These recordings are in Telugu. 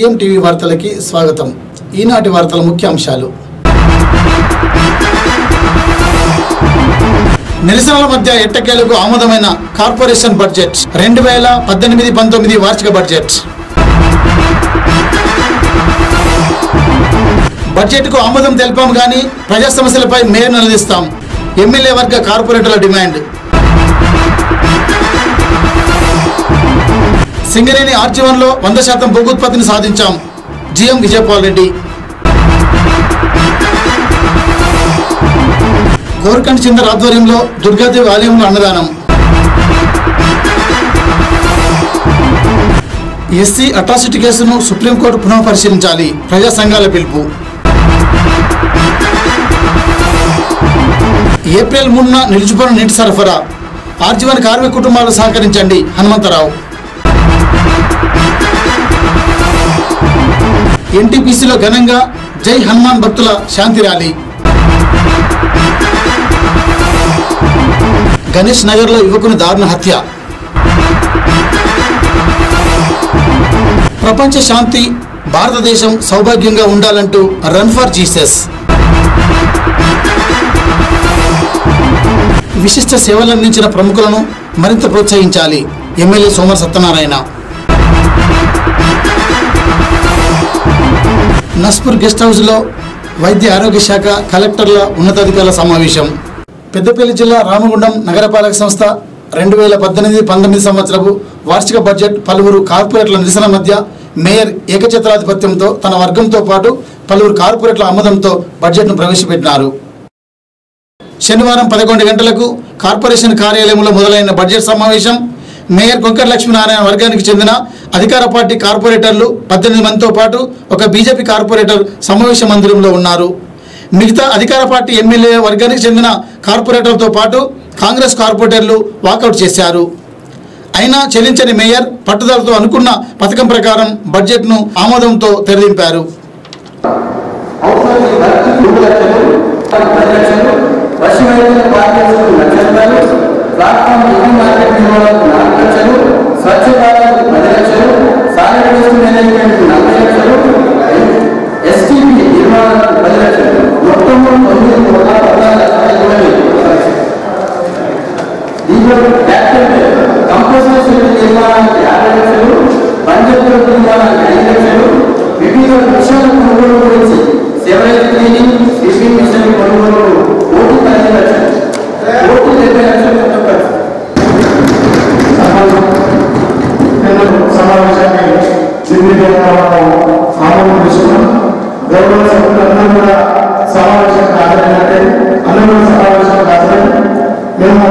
సీఎం టీవీ వార్తలకి స్వాగతం ఈనాటి వార్తల ముఖ్యాంశాలు నిరసనల మధ్య ఎట్టకేలకు ఆమోదమైన కార్పొరేషన్ బడ్జెట్ రెండు వేల పద్దెనిమిది పంతొమ్మిది వార్షిక బడ్జెట్ బడ్జెట్కు ఆమోదం తెలిపాం కానీ ప్రజా సమస్యలపై మేయర్ నిలదీస్తాం ఎమ్మెల్యే వర్గ కార్పొరేటర్ల డిమాండ్ సింగరేణి ఆర్జీవన్లో వంద శాతం భూగుత్పత్తిని సాధించాం జిఎం విజయపాల్ రెడ్డి గోర్కండ్ చిందర్ ఆధ్వర్యంలో దుర్గాదేవి ఆలయంలో అన్నదానం ఎస్సీ అట్రాసిటీ కేసును సుప్రీంకోర్టు పునః పరిశీలించాలి ప్రజా సంఘాల పిలుపు ఏప్రిల్ మూడున నిలిచిపోయిన నీటి సరఫరా ఆర్జీవన్ కార్మిక కుటుంబాలు సహకరించండి హనుమంతరావు ఎన్టీపీసీలో ఘనంగా జై హనుమాన్ భక్తుల శాంతి ర్యాలీ గణేష్ నగర్లో యువకుని దారుణ హత్య ప్రపంచ శాంతి భారతదేశం సౌభాగ్యంగా ఉండాలంటూ రన్ ఫర్ జీసస్ విశిష్ట సేవలందించిన ప్రముఖులను మరింత ప్రోత్సహించాలి ఎమ్మెల్యే సోమర్ సత్యనారాయణ నస్పూర్ గెస్ట్ హౌస్లో వైద్య ఆరోగ్య శాఖ కలెక్టర్ల ఉన్నతాధికారుల సమావేశం పెద్దపల్లి జిల్లా రామగుండం నగరపాలక సంస్థ రెండు వేల పద్దెనిమిది పంతొమ్మిది సంవత్సరపు వార్షిక బడ్జెట్ పలువురు కార్పొరేట్ల నిరసన మధ్య మేయర్ ఏకఛత్రాధిపత్యంతో తన వర్గంతో పాటు పలువురు కార్పొరేట్ల ఆమోదంతో బడ్జెట్ను ప్రవేశపెట్టినారు శనివారం పదకొండు గంటలకు కార్పొరేషన్ కార్యాలయంలో మొదలైన బడ్జెట్ సమావేశం మేయర్ కొంకర్ లక్ష్మీనారాయణ వర్గానికి చెందిన అధికార పార్టీ కార్పొరేటర్లు పద్దెనిమిది మందితో పాటు ఒక బీజేపీ కార్పొరేటర్ సమావేశ మందిరంలో ఉన్నారు మిగతా అధికార పార్టీ ఎమ్మెల్యే వర్గానికి చెందిన కార్పొరేటర్తో పాటు కాంగ్రెస్ కార్పొరేటర్లు వాకౌట్ చేశారు అయినా చెల్లించని మేయర్ పట్టుదలతో అనుకున్న పథకం ప్రకారం బడ్జెట్ను ఆమోదంతో తెరదింపారు అవుట్సోర్సింగ్ వర్క్ మూడు లక్షలు పది లక్షలు పశ్చిమ రైతుల పార్టీలకు లక్ష రూపాయలు ప్లాట్ఫామ్ డిగ్రీ మార్కెట్ నిర్మాణాలకు నాలుగు లక్షలు స్వచ్ఛ భారత్ పది లక్షలు సాలిడ్ వేస్ట్ మేనేజ్మెంట్ నలభై లక్షలు ఎస్టీపీ నిర్మాణాలకు పది లక్షలు మొత్తం తొమ్మిది కోట్ల పద్నాలుగు లక్షల ఇరవై వేలు. దీంట్లో ట్రాక్టర్ కంపోస్టర్ షెడ్ నిర్మాణానికి యాభై లక్షలు పంచకుల నిర్మాణానికి ఐదు లక్షలు వివిధ మిషన్ల కొనుగోలు గురించి సెవరేజ్ క్లీనింగ్ ఫిషింగ్ మిషన్ కొనుగోలు కోటి పది లక్షలు కోటి డెబ్బై లక్షలు చెప్పారు నేను సమావేశాన్ని దిగ్విజయంగా ఆమోదం తీసుకున్నాం గౌరవ సభ్యులందరూ కూడా సమావేశానికి హాజరైనట్టే అందరూ కూడా సమావేశానికి హాజరై మేము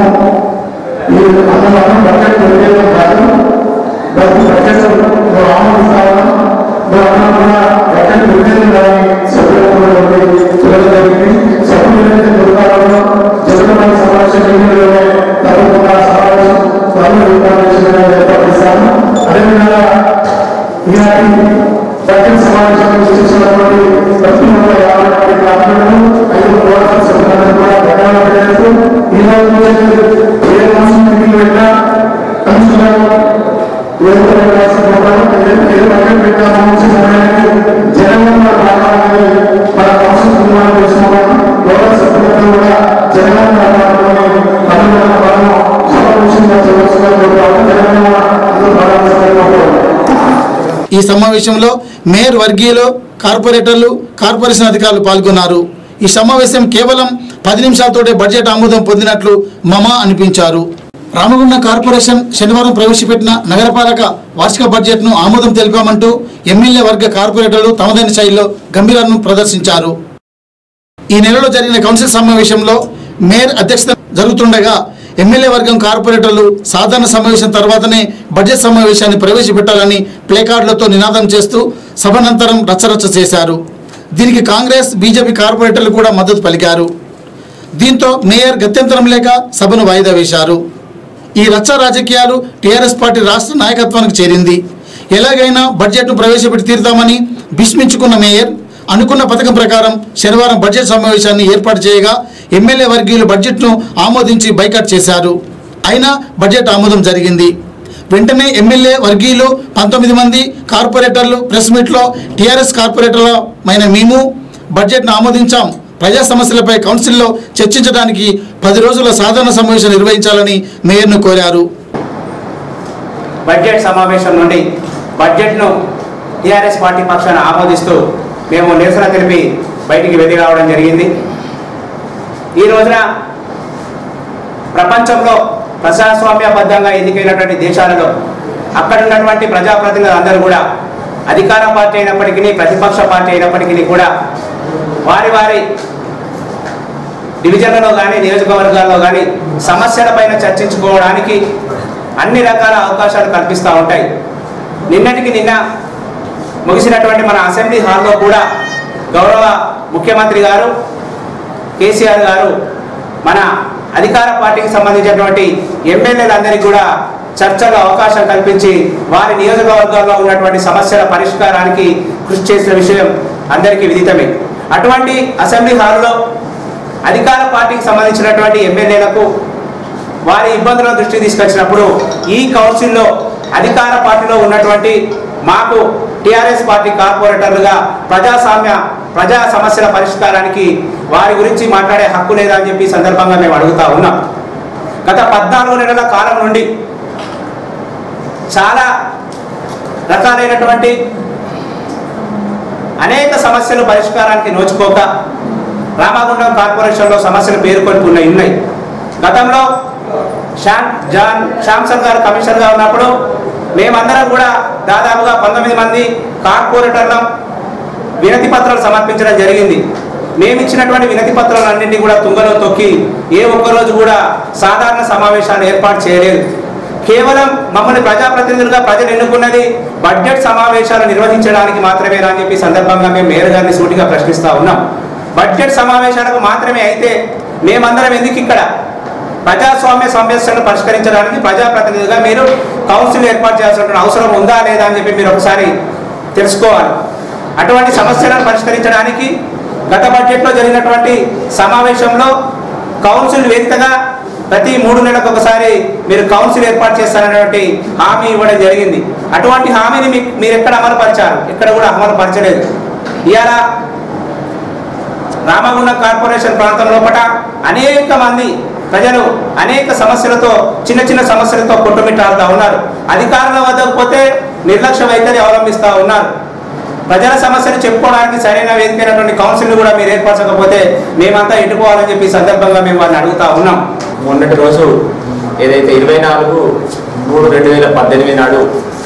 ఈ అందరం బడ్జెట్ నిర్ణయం కాదు బడ్జెట్ బడ్జెట్ ఆమోదిస్తామని అందరం కూడా బడ్జెట్ నిర్ణయం కానీ సభ్యులందరూ చూడడం జరిగింది సభ్యులైతే దుర్గాలలో జరుగుతున్న సమావేశంలోనే తప్పకుండా సమావేశం త్వరలో ఏర్పాటు చేసిన ఏర్పాటు చేశాము అదేవిధంగా ఈనాటి బడ్జెట్ సమావేశంలో సృష్టించినటువంటి ప్రతి ఒక్క యాభై మంది కార్మికులను ఐదు పోరాట సభ్యులను కూడా ధన్యవాదాలు తెలియజేస్తూ ఈరోజు ఏ రాష్ట్రం మీటింగ్ వెళ్ళినా కమిషనర్ ఏదో రాష్ట్రంలో ఏ బడ్జెట్ పెట్టామో మంచి సమయానికి జనగణన రావాలని మన కౌన్సిల్ తీర్మానం చేసుకున్నాం గౌరవ సభ్యులందరూ కూడా జనగణన రావాలని అనుగుణ మనం సమావేశంగా చేయవలసిన జనగణన అందరూ ప్రారంభిస్తున్నారు ఈ సమావేశంలో మేయర్ వర్గీయులు కార్పొరేటర్లు కార్పొరేషన్ అధికారులు పాల్గొన్నారు ఈ సమావేశం కేవలం పది నిమిషాలతోటే బడ్జెట్ ఆమోదం పొందినట్లు మమా అనిపించారు రామగుండం కార్పొరేషన్ శనివారం ప్రవేశపెట్టిన నగరపాలక వార్షిక బడ్జెట్ను ఆమోదం తెలిపామంటూ ఎమ్మెల్యే వర్గ కార్పొరేటర్లు తమదైన శైలిలో గంభీరాలను ప్రదర్శించారు ఈ నెలలో జరిగిన కౌన్సిల్ సమావేశంలో మేయర్ అధ్యక్షత జరుగుతుండగా ఎమ్మెల్యే వర్గం కార్పొరేటర్లు సాధారణ సమావేశం తర్వాతనే బడ్జెట్ సమావేశాన్ని ప్రవేశపెట్టాలని ప్లేకార్డులతో నినాదం చేస్తూ సభనంతరం రచ్చరచ్చ చేశారు దీనికి కాంగ్రెస్ బీజేపీ కార్పొరేటర్లు కూడా మద్దతు పలికారు దీంతో మేయర్ గత్యంతరం లేక సభను వాయిదా వేశారు ఈ రచ్చ రాజకీయాలు టీఆర్ఎస్ పార్టీ రాష్ట్ర నాయకత్వానికి చేరింది ఎలాగైనా బడ్జెట్ను ప్రవేశపెట్టి తీరుతామని భీష్మించుకున్న మేయర్ అనుకున్న పథకం ప్రకారం శనివారం బడ్జెట్ సమావేశాన్ని ఏర్పాటు చేయగా ఎమ్మెల్యే వర్గీయులు బడ్జెట్ను ఆమోదించి బైకాట్ చేశారు అయినా బడ్జెట్ ఆమోదం జరిగింది వెంటనే ఎమ్మెల్యే వర్గీయులు పంతొమ్మిది మంది కార్పొరేటర్లు ప్రెస్ మీట్లో టీఆర్ఎస్ కార్పొరేటర్లమైన మేము బడ్జెట్ను ఆమోదించాం ప్రజా సమస్యలపై కౌన్సిల్లో చర్చించడానికి పది రోజుల సాధారణ సమావేశం నిర్వహించాలని మేయర్ను కోరారు బడ్జెట్ సమావేశం నుండి బడ్జెట్ను టీఆర్ఎస్ పార్టీ పక్షాన ఆమోదిస్తూ మేము నిరసన తెలిపి బయటికి వెళ్ళి రావడం జరిగింది ఈ రోజున ప్రపంచంలో ప్రజాస్వామ్యబద్ధంగా ఎన్నికైనటువంటి దేశాలలో అక్కడ ఉన్నటువంటి ప్రజాప్రతినిధులు అందరూ కూడా అధికార పార్టీ అయినప్పటికీ ప్రతిపక్ష పార్టీ అయినప్పటికీ కూడా వారి వారి డివిజన్లలో కానీ నియోజకవర్గాల్లో కానీ సమస్యలపైన చర్చించుకోవడానికి అన్ని రకాల అవకాశాలు కల్పిస్తూ ఉంటాయి నిన్నటికి నిన్న ముగిసినటువంటి మన అసెంబ్లీ హాల్లో కూడా గౌరవ ముఖ్యమంత్రి గారు కేసీఆర్ గారు మన అధికార పార్టీకి సంబంధించినటువంటి ఎమ్మెల్యేలందరికీ కూడా చర్చలో అవకాశం కల్పించి వారి నియోజకవర్గాల్లో ఉన్నటువంటి సమస్యల పరిష్కారానికి కృషి చేసిన విషయం అందరికీ విదితమే అటువంటి అసెంబ్లీ హాల్లో అధికార పార్టీకి సంబంధించినటువంటి ఎమ్మెల్యేలకు వారి ఇబ్బందులను దృష్టికి తీసుకొచ్చినప్పుడు ఈ కౌన్సిల్లో అధికార పార్టీలో ఉన్నటువంటి మాకు టిఆర్ఎస్ పార్టీ కార్పొరేటర్లుగా ప్రజాస్వామ్య ప్రజా సమస్యల పరిష్కారానికి వారి గురించి మాట్లాడే హక్కు లేదా అని చెప్పి ఈ సందర్భంగా మేము అడుగుతా ఉన్నాం గత పద్నాలుగు నెలల కాలం నుండి చాలా రకాలైనటువంటి అనేక సమస్యలు పరిష్కారానికి నోచుకోక రామగుండం కార్పొరేషన్లో సమస్యలు పేర్కొని ఉన్నాయి ఉన్నాయి గతంలో శ్యామ్ జాన్ శాంసన్ గారు కమిషనర్గా ఉన్నప్పుడు మేమందరం కూడా దాదాపుగా పంతొమ్మిది మంది కార్పొరేటర్లం వినతి పత్రాలు సమర్పించడం జరిగింది మేము ఇచ్చినటువంటి వినతి పత్రాలన్నింటినీ కూడా తుంగలో తొక్కి ఏ ఒక్కరోజు కూడా సాధారణ సమావేశాలు ఏర్పాటు చేయలేదు కేవలం మమ్మల్ని ప్రజాప్రతినిధులుగా ప్రజలు ఎన్నుకున్నది బడ్జెట్ సమావేశాలు నిర్వహించడానికి మాత్రమేనా అని చెప్పి ఈ సందర్భంగా మేము మేయర్ గారిని సూటిగా ప్రశ్నిస్తా ఉన్నాం బడ్జెట్ సమావేశాలకు మాత్రమే అయితే మేమందరం ఎందుకు ఇక్కడ ప్రజాస్వామ్య సమస్యలను పరిష్కరించడానికి ప్రజాప్రతినిధిగా మీరు కౌన్సిల్ ఏర్పాటు చేయాల్సిన అవసరం ఉందా లేదా అని చెప్పి మీరు ఒకసారి తెలుసుకోవాలి అటువంటి సమస్యలను పరిష్కరించడానికి గత బడ్జెట్లో జరిగినటువంటి సమావేశంలో కౌన్సిల్ వేదికగా ప్రతి మూడు నెలలకు ఒకసారి మీరు కౌన్సిల్ ఏర్పాటు చేస్తారనేటువంటి హామీ ఇవ్వడం జరిగింది అటువంటి హామీని మీ- మీరు ఎక్కడ అమలుపరిచారు ఎక్కడ కూడా అమలుపరచలేదు ఇవాళ రామగుండం కార్పొరేషన్ ప్రాంతం లోపల అనేక మంది ప్రజలు అనేక సమస్యలతో చిన్న చిన్న సమస్యలతో కొట్టుమిట్టాడుతూ ఉన్నారు అధికారుల వద్దకు పోతే నిర్లక్ష్య వైఖరి అవలంబిస్తూ ఉన్నారు ప్రజల సమస్యలు చెప్పుకోవడానికి సరైన వేదికైనటువంటి కౌన్సిల్ కూడా మీరు ఏర్పరచకపోతే మేమంతా ఎట్టుకోవాలని చెప్పి ఈ సందర్భంగా మేము వారిని అడుగుతా ఉన్నాం మొన్నటి రోజు ఏదైతే ఇరవై నాలుగు మూడు రెండు వేల పద్దెనిమిది నాడు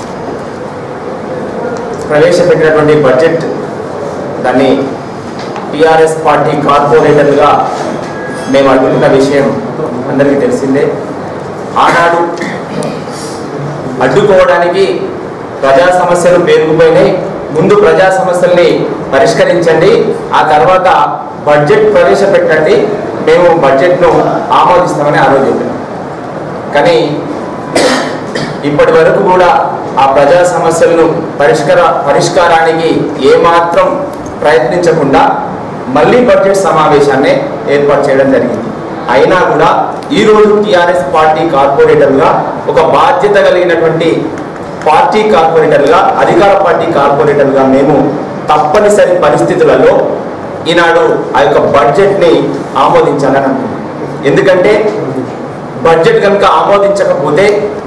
ప్రవేశపెట్టినటువంటి బడ్జెట్ దాన్ని టిఆర్ఎస్ పార్టీ కార్పొరేటర్లుగా మేము అడుగుతున్న విషయం అందరికీ తెలిసిందే ఆనాడు అడ్డుకోవడానికి ప్రజా సమస్యలు పేరుకుపోయినాయి ముందు ప్రజా సమస్యల్ని పరిష్కరించండి ఆ తర్వాత బడ్జెట్ ప్రవేశపెట్టండి మేము బడ్జెట్ను ఆమోదిస్తామని ఆ రోజు చెప్పినాం కానీ ఇప్పటి వరకు కూడా ఆ ప్రజా సమస్యలను పరిష్కార పరిష్కారానికి ఏమాత్రం ప్రయత్నించకుండా మళ్ళీ బడ్జెట్ సమావేశాన్ని ఏర్పాటు చేయడం జరిగింది అయినా కూడా ఈ రోజు టిఆర్ఎస్ పార్టీ కార్పొరేటర్గా ఒక బాధ్యత కలిగినటువంటి పార్టీ కార్పొరేటర్గా అధికార పార్టీ కార్పొరేటర్గా మేము తప్పనిసరి పరిస్థితులలో ఈనాడు ఆ యొక్క బడ్జెట్ని ఆమోదించాలని అనుకున్నాం ఎందుకంటే బడ్జెట్ కనుక ఆమోదించకపోతే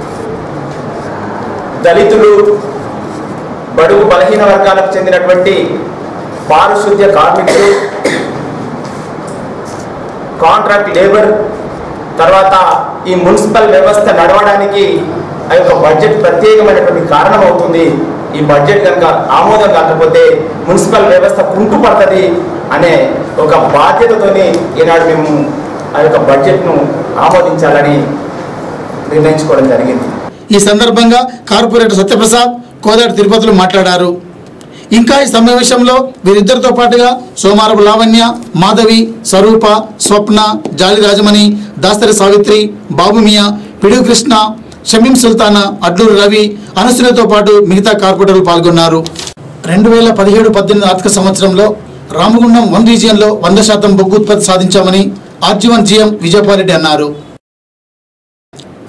దళితులు బడుగు బలహీన వర్గాలకు చెందినటువంటి పారిశుద్ధ్య కార్మికులు కాంట్రాక్ట్ లేబర్ తర్వాత ఈ మున్సిపల్ వ్యవస్థ నడవడానికి ఆ యొక్క బడ్జెట్ ప్రత్యేకమైనటువంటి కారణం అవుతుంది ఈ బడ్జెట్ కనుక ఆమోదం కాకపోతే మున్సిపల్ వ్యవస్థ కుంటుపడుతుంది అనే ఒక బాధ్యతతోని ఈనాడు మేము ఆ యొక్క బడ్జెట్ను ఆమోదించాలని నిర్ణయించుకోవడం జరిగింది ఈ సందర్భంగా కార్పొరేటర్ సత్యప్రసాద్ కోదాటి తిరుపతిలో మాట్లాడారు ఇంకా ఈ సమావేశంలో వీరిద్దరితో పాటుగా సోమారపు లావణ్య మాధవి స్వరూప స్వప్న జాలి రాజమణి దాస్తరి సావిత్రి బాబుమియా పిడుగు కృష్ణ షమీం సుల్తానా అడ్లూరు రవి అనుశ్రీలతో పాటు మిగతా కార్పొరేటర్లు పాల్గొన్నారు రెండు వేల పదిహేడు పద్దెనిమిది ఆర్థిక సంవత్సరంలో రామగుండం వన్ రీజియన్లో వంద శాతం బొగ్గు ఉత్పత్తి సాధించామని ఆర్జీవన్ జీఎం విజయపాలరెడ్డి అన్నారు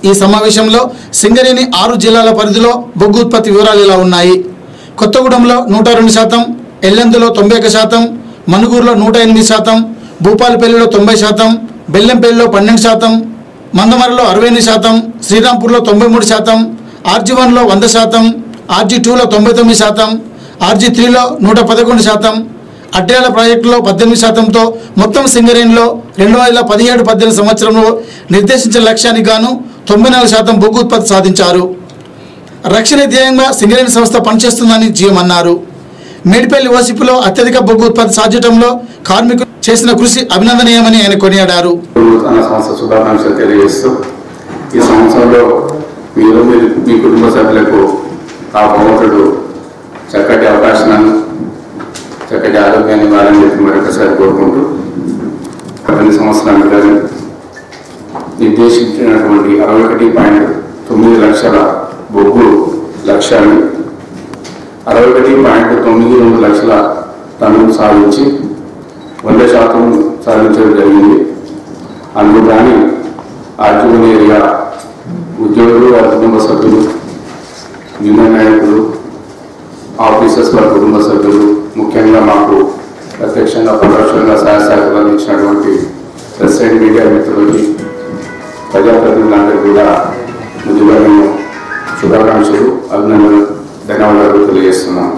ఈ సమావేశంలో సింగరేణి ఆరు జిల్లాల పరిధిలో బొగ్గు ఉత్పత్తి వివరాలు ఇలా ఉన్నాయి కొత్తగూడెంలో నూట రెండు శాతం ఎల్లెందులో తొంభై ఒక శాతం మనుగూరులో నూట ఎనిమిది శాతం భూపాలపల్లిలో తొంభై శాతం బెల్లంపల్లిలో పన్నెండు శాతం మందమరలో అరవై ఎనిమిది శాతం శ్రీరాంపూర్లో తొంభై మూడు శాతం ఆర్జీ వన్లో వంద శాతం ఆర్జీ టూలో తొంభై తొమ్మిది శాతం ఆర్జీ త్రీలో నూట పదకొండు శాతం అడ్డాల ప్రాజెక్టులో పద్దెనిమిది శాతంతో మొత్తం సింగరేణిలో రెండు వేల పదిహేడు పద్దెనిమిది సంవత్సరంలో నిర్దేశించిన లక్ష్యానికి గాను తొంభై నాలుగు శాతం బొగ్గు ఉత్పత్తి సాధించారు రక్షణ ధ్యేయంగా సింగరేణి సంస్థ పనిచేస్తుందని జీఎం అన్నారు మేడిపల్లి ఓసిపులో అత్యధిక బొగ్గు ఉత్పత్తి సాధించడంలో కార్మికులు చేసిన కృషి అభినందనీయమని ఆయన కొనియాడారు నూతన సంవత్సర శుభాకాంక్షలు తెలియజేస్తూ ఈ సంవత్సరంలో మీరు మీరు మీ కుటుంబ సభ్యులకు ఆ భగవంతుడు చక్కటి అవకాశాన్ని చక్కటి ఆరోగ్యాన్ని ఇవ్వాలని చెప్పి మరొకసారి కోరుకుంటూ పద్దెనిమిది సంవత్సరాలు కానీ నిర్దేశించినటువంటి అరవై ఒకటి పాయింట్ తొమ్మిది లక్షల బొగ్గు లక్ష్యాన్ని అరవై ఒకటి పాయింట్ తొమ్మిది రెండు లక్షల టన్నులు సాధించి వంద శాతం సాధించడం జరిగింది అందుకు కానీ ఆర్జీవన్ ఏరియా ఉద్యోగులు వారి కుటుంబ సభ్యులు యూనియన్ నాయకులు ఆఫీసర్స్ వారి కుటుంబ సభ్యులు ముఖ్యంగా మాకు ప్రత్యక్షంగా పరోక్షంగా సహాయ సహకారాలు అందించినటువంటి ప్రెసిడెంట్ మీడియా మిత్రులకి ప్రజాప్రతినిధులందరూ కూడా ముందుగా నేను శుభాకాంక్షలు అభినందనలు ధన్యవాదాలు తెలియజేస్తున్నాను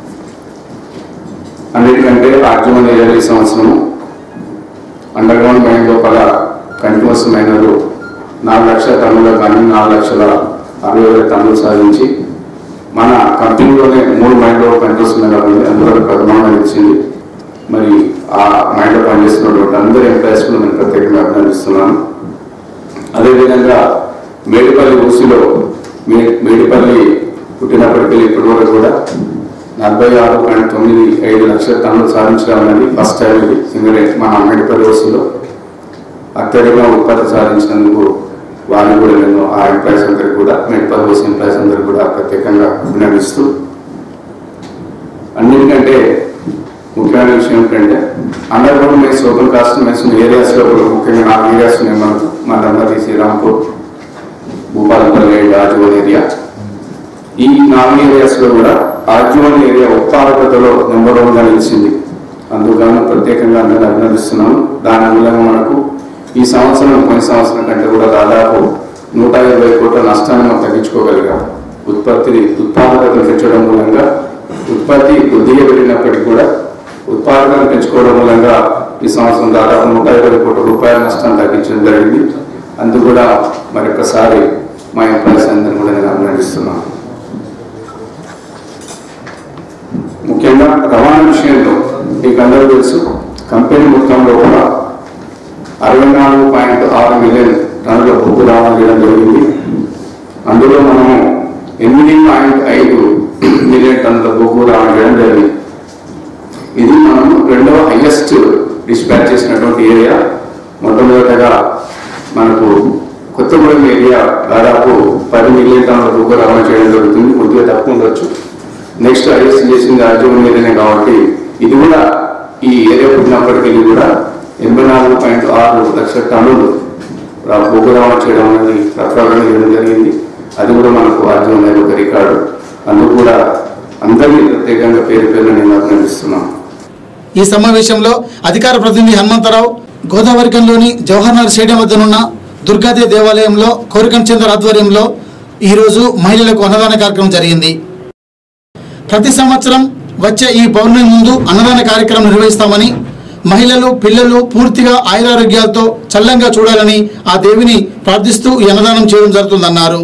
అన్నిటికంటే ఆర్జీవన్ ఏరియా ఈ సంవత్సరము అండర్ గ్రౌండ్ మైన్ లోపల కంటిన్యూస్ మైనర్లు నాలుగు లక్షల టన్నుల కానీ నాలుగు లక్షల అరవై వేల టన్నులు సాధించి మన కంపెనీలోనే మూడు మైండ్లో కంటిన్యూస్ మైనర్ ఉంది అందులో ప్రథమంగా ఇచ్చింది మరి ఆ మైండ్లో పనిచేస్తున్నటువంటి అందరి ఎంప్లాయీస్ కూడా నేను ప్రత్యేకంగా అభినందిస్తున్నాను అదేవిధంగా మేడిపల్లి ఊసిలో మే మేడిపల్లి పుట్టినప్పటికీ ఇప్పటి వరకు కూడా నలభై ఆరు పాయింట్ తొమ్మిది ఐదు లక్షల టన్నులు సాధించడం అనేది ఫస్ట్ టైం ఇది సింగరే మన మెడికల్ ఓసీలో అత్యధికంగా ఉత్పత్తి సాధించినందుకు వారిని కూడా నేను ఆ ఎంప్లాయీస్ అందరికీ కూడా మెడికల్ ఓసీ ఎంప్లాయీస్ అందరికీ కూడా ప్రత్యేకంగా అభినందిస్తూ అన్నిటికంటే ముఖ్యమైన విషయం ఏంటంటే underground mines open cast mines areas లో కూడా ముఖ్యంగా నాలుగు ఏరియాస్ ఉన్నాయి మనకు మన రంగతి శ్రీరాంపూర్ భూపాలపల్లి రాజువల్ ఏరియా ఈ నాలుగు ఏరియాస్ లో కూడా ఆర్జీవన్ ఏరియా ఉత్పాదకతలో నెంబర్ వన్ గా నిలిచింది అందుకని ప్రత్యేకంగా అందరిని అభినందిస్తున్నాను దాని మూలంగా మనకు ఈ సంవత్సరం పోయిన సంవత్సరం కంటే కూడా దాదాపు నూట ఇరవై కోట్ల నష్టాన్ని మనం తగ్గించుకోగలిగాం ఉత్పత్తిని ఉత్పాదకతను పెంచడం మూలంగా ఉత్పత్తి కొద్దిగా పెరిగినప్పటికీ కూడా ఉత్పాదకతను పెంచుకోవడం మూలంగా ఈ సంవత్సరం దాదాపు నూట ఇరవై కోట్ల రూపాయల నష్టాన్ని తగ్గించడం జరిగింది అందుకు కూడా మరొకసారి మా ఎంప్లాయీస్ అందరిని కూడా నేను అభినందిస్తున్నాను ముఖ్యంగా రవాణా విషయంలో మీకు అందరూ తెలుసు కంపెనీ మొత్తం లోపల అరవై నాలుగు పాయింట్ ఆరు మిలియన్ టన్నుల బొగ్గు రవాణా చేయడం జరిగింది అందులో మనము ఎనిమిది పాయింట్ ఐదు మిలియన్ టన్నుల బొగ్గు రవాణా చేయడం జరిగింది ఇది మనం రెండవ హైయెస్ట్ డిస్పాచ్ చేసినటువంటి ఏరియా మొట్టమొదటగా మనకు కొత్తగూడెం ఏరియా దాదాపు పది మిలియన్ టన్నుల బొగ్గు రవాణా చేయడం జరుగుతుంది కొద్దిగా తక్కువ ఉండొచ్చు నెక్స్ట్ హైయెస్ట్ చేసింది రాజీవ్ ఏరియానే కాబట్టి ఇది కూడా ఈ ఏరియా పుట్టినప్పటికీ కూడా ఎనభై నాలుగు పాయింట్ ఆరు లక్షల టన్నులు రా- బొగ్గు రవాణా చేయడం అనేది ప్రతిపాదన చేయడం జరిగింది అది కూడా మనకు రాజ్యం అనేది ఒక రికార్డు అందుకు కూడా అందరినీ ప్రత్యేకంగా పేరు పేరు నేను అభినందిస్తున్నాను ఈ సమావేశంలో అధికార ప్రతినిధి హనుమంతరావు గోదావరికంలోని జవహర్లాల్ స్టేడియం వద్దనున్న దుర్గాదేవి దేవాలయంలో కోరికం చంద్ర ఆధ్వర్యంలో ఈరోజు మహిళలకు అన్నదాన కార్యక్రమం జరిగింది ప్రతి సంవత్సరం వచ్చే ఈ పౌర్ణమి ముందు అన్నదాన కార్యక్రమం నిర్వహిస్తామని మహిళలు పిల్లలు పూర్తిగా ఆయురారోగ్యాలతో చల్లంగా చూడాలని ఆ దేవిని ప్రార్థిస్తూ ఈ అన్నదానం చేయడం జరుగుతుందన్నారు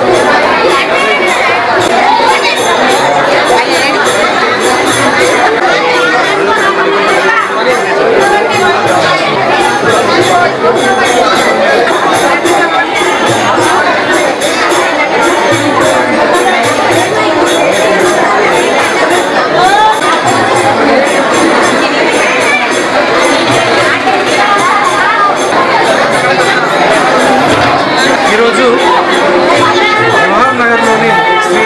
ఈరోజు జవహర్ నగర్లోని శ్రీ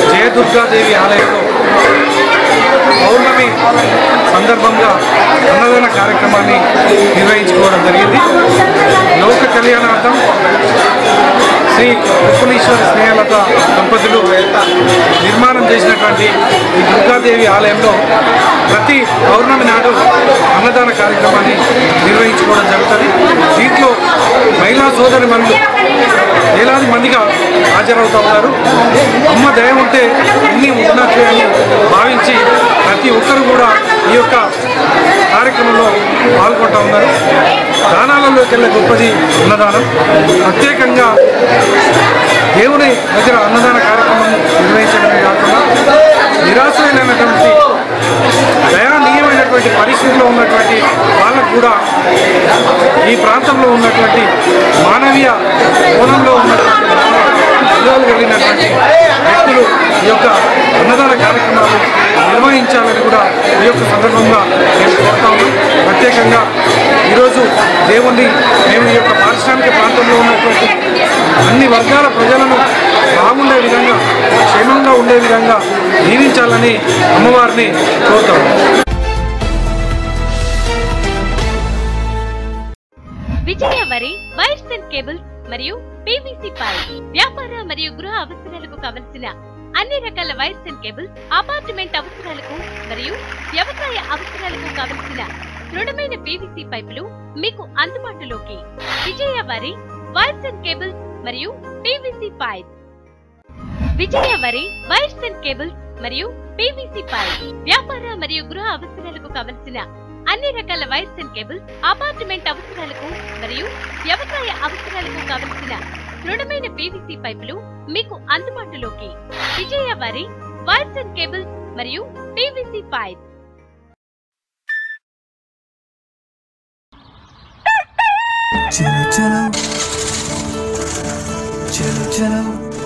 జయదుర్గాదేవి ఆలయంలో పౌర్ణమి సందర్భంగా అన్నదాన అన్నదాన కార్యక్రమాన్ని నిర్వహించుకోవడం జరిగింది లోక కళ్యాణార్థం శ్రీ ఉప్పనీశ్వర స్నేహలత దంపతులు నిర్మాణం చేసినటువంటి ఈ దుర్గాదేవి ఆలయంలో ప్రతి పౌర్ణమి నాడు అన్నదాన కార్యక్రమాన్ని నిర్వహించుకోవడం జరుగుతుంది దీంట్లో మహిళా సోదరి మనులు వేలాది మందిగా హాజరవుతూ ఉన్నారు అమ్మ దయ ఉంటే అన్నీ ఉన్నట్లే అని భావించి ప్రతి ఒక్కరు కూడా ఈ యొక్క కార్యక్రమంలో పాల్గొంటూ ఉన్నారు దానాలలోకి వెళ్ళే గొప్పది అన్నదానం ప్రత్యేకంగా దేవుని దగ్గర అన్నదాన కార్యక్రమం నిర్వహించడమే కాకుండా నిరాశమైనటువంటి దయానీయమైనటువంటి పరిస్థితిలో ఉన్నటువంటి వాళ్ళకు కూడా ఈ ప్రాంతంలో ఉన్నటువంటి మానవీయ కోణంలో ఉన్నటువంటి విలువలు కలిగినటువంటి వ్యక్తులు ఈ యొక్క అన్నదాన కార్యక్రమాలు నిర్వహించాలని కూడా ఈ యొక్క సందర్భంగా నేను కోరుతా ఉన్నాను ప్రత్యేకంగా ఈరోజు దేవుణ్ణి మేము ఈ యొక్క పారిశ్రామిక ప్రాంతంలో ఉన్నటువంటి అన్ని వర్గాల ప్రజలను బాగుండే విధంగా క్షేమంగా ఉండే విధంగా దీవించాలని అమ్మవారిని కోరుతాము విజయ వరి వైర్స్ అండ్ కేబుల్స్ మరియు పీవీసీ పైప్ వ్యాపార మరియు గృహ అవసరాలకు కావలసిన అన్ని రకాల వైర్స్ అండ్ కేబుల్స్ అపార్ట్మెంట్ అవసరాలకు మరియు వ్యవసాయ అవసరాలకు కావలసిన దృఢమైన పీవీసీ పైపులు మీకు అందుబాటులోకి విజయ వరి వైర్స్ అండ్ కేబుల్స్ మరియు పీవీసీ పైప్ విజయ వరి వైర్స్ అండ్ కేబుల్స్ మరియు పీవీసీ పైప్ వ్యాపార మరియు గృహ అవసరాలకు కావలసిన అన్ని రకాల వైర్స్ అండ్ కేబుల్స్ అపార్ట్మెంట్ అవసరాలకు మరియు వ్యవసాయ అవసరాలకు కావలసిన దృఢమైన పీవీసీ పైపులు మీకు అందుబాటులోకి విజయ వారి వైర్స్ అండ్ కేబుల్స్ మరియు పీవీసీ పైప్ చలో చలో చలో చలో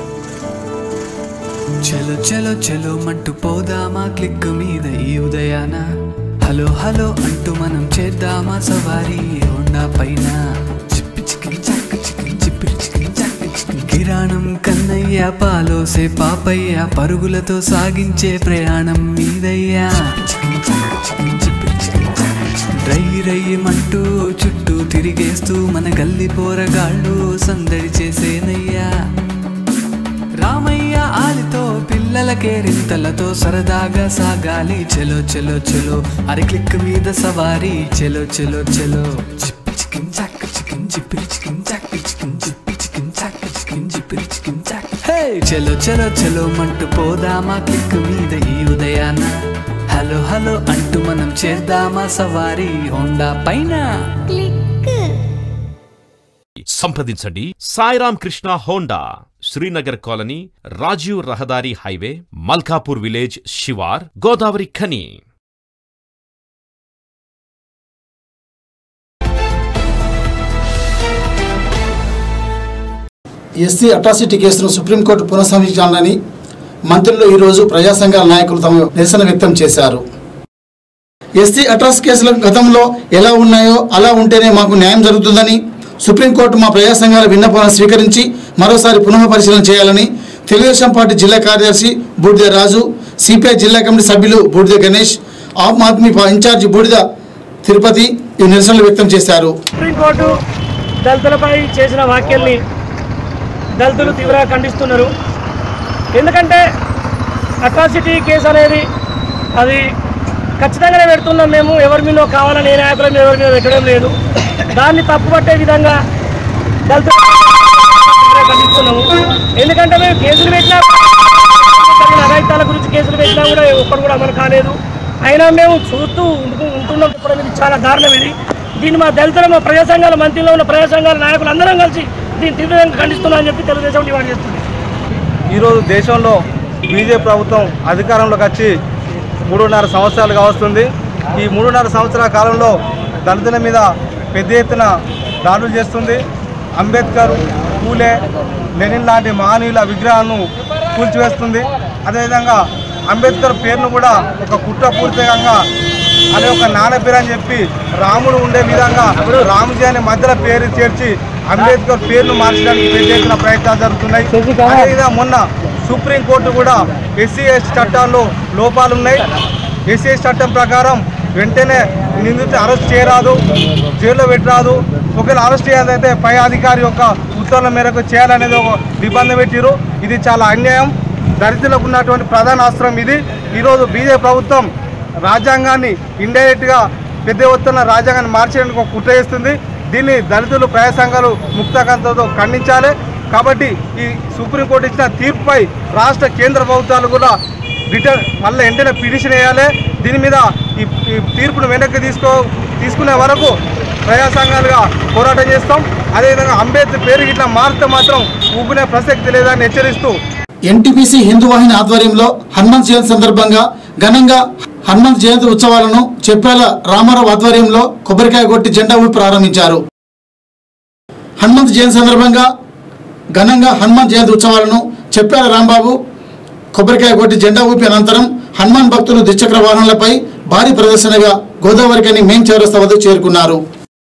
చలో చలో చలో మంటూ పోదామా క్లిక్ మీద ఈ ఉదయాన హలో హలో అంటూ మనం చేద్దామా సవారీ హోండా పైన చిప్పి చికిన్ చాక్ చికిన్ చిప్పిరి చికిన్ చాక్ చికిన్ కిరాణం కన్నయ్య పాలోసే పాపయ్య పరుగులతో సాగించే ప్రయాణం మీదయ్యా చికిన్ చాక్ చికిన్ చిప్పిరి చికిన్ చాక్ చికిన్ రై రయ్యమంటూ చుట్టూ తిరిగేస్తూ మన గల్లి పోరగాళ్ళు సందడి చేసేనయ్యా రామయ్య ఆలితో పిల్లల కేరింతలతో సరదాగా సాగాలి చెలో చెలో చెలో అరి క్లిక్ మీద సవారీ చెలో చెలో చెలో చిప్పి చికిన్ చాక్ చికిన్ చిప్పిరి చికిన్ చాక్ చికిన్ చిప్పి చికిన్ చాక్ చికిన్ చిప్పిరి చికిన్ చాక్ హే చెలో చెలో చెలో మంటూ పోదామా క్లిక్ మీద ఈ ఉదయాన హలో హలో అంటూ మనం చేద్దామా సవారీ హోండా పైన సంప్రదించండి సాయిరామ్ కృష్ణ హోండా శ్రీనగర్ కాలనీ రాజీవ్ రహదారి హైవే మల్కాపూర్ విలేజ్ శివార్ గోదావరి ఖని ఎస్సీ అట్రాసిటీ కేసును సుప్రీంకోర్టు పునఃసమీక్షించాలని మంత్రులు ఈరోజు ప్రజా సంఘాల నాయకులు తమ నిరసన వ్యక్తం చేశారు ఎస్సీ అట్రాస్ కేసులు గతంలో ఎలా ఉన్నాయో అలా ఉంటేనే మాకు న్యాయం జరుగుతుందని సుప్రీంకోర్టు మా ప్రజా సంఘాల విన్నపాలను స్వీకరించి మరోసారి పునః పరిశీలన చేయాలని తెలుగుదేశం పార్టీ జిల్లా కార్యదర్శి బూడిద రాజు సిపిఐ జిల్లా కమిటీ సభ్యులు బూడిద గణేష్ ఆమ్ ఆద్మీ పా- ఇన్ఛార్జి బూడిద తిరుపతి ఈ నిరసనలు వ్యక్తం చేశారు సుప్రీంకోర్టు దళితులపై చేసిన వ్యాఖ్యల్ని దళితులు తీవ్రంగా ఖండిస్తున్నారు ఎందుకంటే అట్రాసిటీ కేసు అనేది అది ఖచ్చితంగానే పెడుతున్నాం మేము ఎవరి మీద కావాలని ఏ నాయకుల మీద ఎవరి మీద పెట్టడం లేదు దాన్ని తప్పుపట్టే విధంగా దళితులు ఖండిస్తున్నాము ఎందుకంటే మేము కేసులు పెట్టినా జరిగిన అఘాయితాల గురించి కేసులు పెట్టినా కూడా ఒక్కడు కూడా అమలు కాలేదు అయినా మేము చూస్తూ ఉంటూ- ఉంటున్నాం చెప్పడం ఇది చాలా దారుణం ఇది దీన్ని మా దళితుల మా ప్రజా సంఘాల మంత్రిలో ఉన్న ప్రజా సంఘాల నాయకులు అందరం కలిసి దీన్ని తీవ్రంగా ఖండిస్తున్నాం అని చెప్పి తెలుగుదేశం డిమాండ్ చేస్తుంది ఈరోజు దేశంలో బీజేపీ ప్రభుత్వం అధికారంలోకి వచ్చి మూడున్నర సంవత్సరాలుగా వస్తుంది ఈ మూడున్నర సంవత్సరాల కాలంలో దళితుల మీద పెద్ద ఎత్తున దాడులు చేస్తుంది అంబేద్కర్ పూలే లెనిన్ లాంటి మహనీయుల విగ్రహాలను కూల్చివేస్తుంది అదేవిధంగా అంబేద్కర్ పేరును కూడా ఒక కుట్రపూరితంగా అనే ఒక నాన్న పేరు అని చెప్పి రాముడు ఉండే విధంగా రాముజీ అనే మధ్యలో పేరు చేర్చి అంబేద్కర్ పేరును మార్చడానికి పెద్ద ఎత్తున ప్రయత్నాలు జరుగుతున్నాయి అదేవిధంగా మొన్న సుప్రీంకోర్టు కూడా ఎస్సీ ఎస్టీ చట్టాల్లో లోపాలు ఉన్నాయి ఎస్సీ ఎస్టీ చట్టం ప్రకారం వెంటనే నిందితుడిని అరెస్ట్ చేయరాదు జైల్లో పెట్టరాదు ఒకవేళ అరెస్ట్ చేయాలంటే పై అధికారి యొక్క ఉత్తర్వుల మేరకు చేయాలనేది ఒక నిబంధన పెట్టిరు ఇది చాలా అన్యాయం దళితులకు ఉన్నటువంటి ప్రధాన అస్త్రం ఇది ఈరోజు బీజేపీ ప్రభుత్వం రాజ్యాంగాన్ని ఇండైరెక్ట్గా పెద్ద ఎత్తున రాజ్యాంగాన్ని మార్చేందుకు ఒక కుట్ర చేస్తుంది దీన్ని దళితులు ప్రజా సంఘాలు ముక్తకంతో ఖండించాలి కాబట్టి ఈ సుప్రీంకోర్టు ఇచ్చిన తీర్పుపై రాష్ట్ర కేంద్ర ప్రభుత్వాలు కూడా రిటర్న్ మళ్ళీ వెంటనే పిటిషన్ వేయాలి దీని మీద ఈ ఈ తీర్పును వెనక్కి తీసుకో తీసుకునే వరకు ప్రజా సంఘాలుగా పోరాటం చేస్తాం అదేవిధంగా అంబేద్కర్ పేరు ఇట్లా మారితే మాత్రం ఊపినే ప్రసక్తి లేదని హెచ్చరిస్తూ ఎన్టీపీసీ హిందూ వాహిని ఆధ్వర్యంలో హనుమంత్ జయంతి సందర్భంగా ఘనంగా హనుమంత్ జయంతి ఉత్సవాలను చెప్పేల రామారావు ఆధ్వర్యంలో కొబ్బరికాయ కొట్టి జెండా ఊపి ప్రారంభించారు హనుమంత్ జయంతి సందర్భంగా ఘనంగా హనుమాన్ జయంతి ఉత్సవాలను చెప్పేల రాంబాబు కొబ్బరికాయ కొట్టి జెండా ఊపి అనంతరం హనుమాన్ భక్తులు ద్విచక్ర వాహనాలపై భారీ ప్రదర్శనగా గోదావరికని మెయిన్ చౌరస్తా వద్దకు చేరుకున్నారు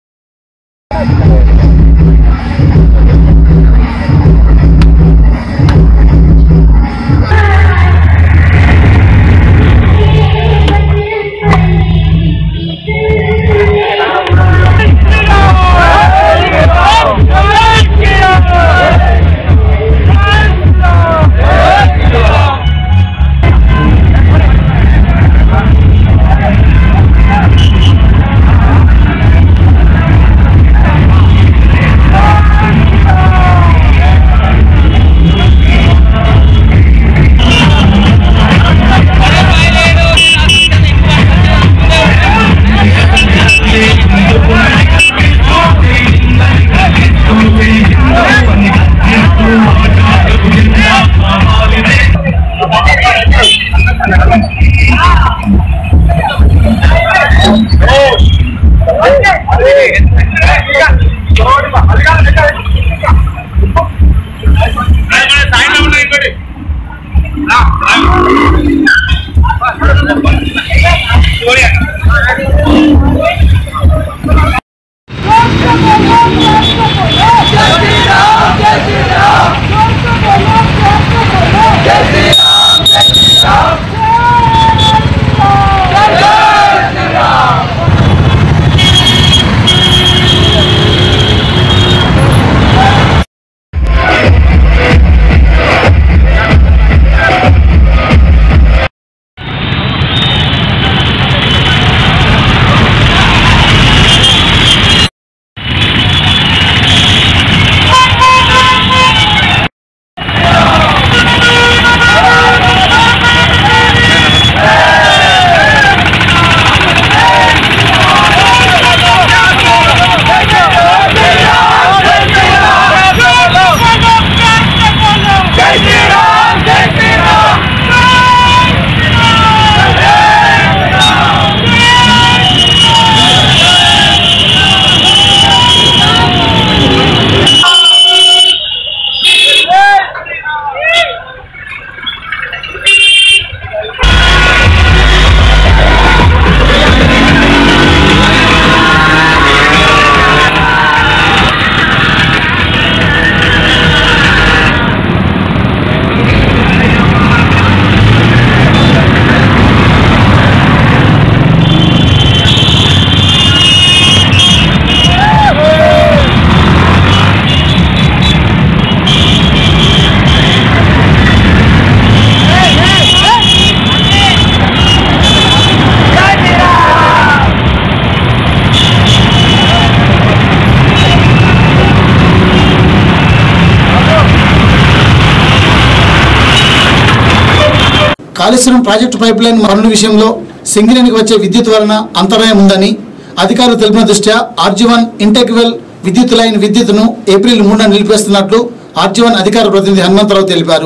కాళేశ్వరం ప్రాజెక్టు పైప్ లైన్ పనుల విషయంలో సింగరేణికి వచ్చే విద్యుత్ వలన అంతరాయం ఉందని అధికారులు తెలిపిన దృష్ట్యా ఆర్జీవన్ ఇంటెక్వెల్ విద్యుత్ లైన్ విద్యుత్తును ఏప్రిల్ మూడున నిలిపేస్తున్నట్లు ఆర్జీవన్ అధికార ప్రతినిధి హనుమంతరావు తెలిపారు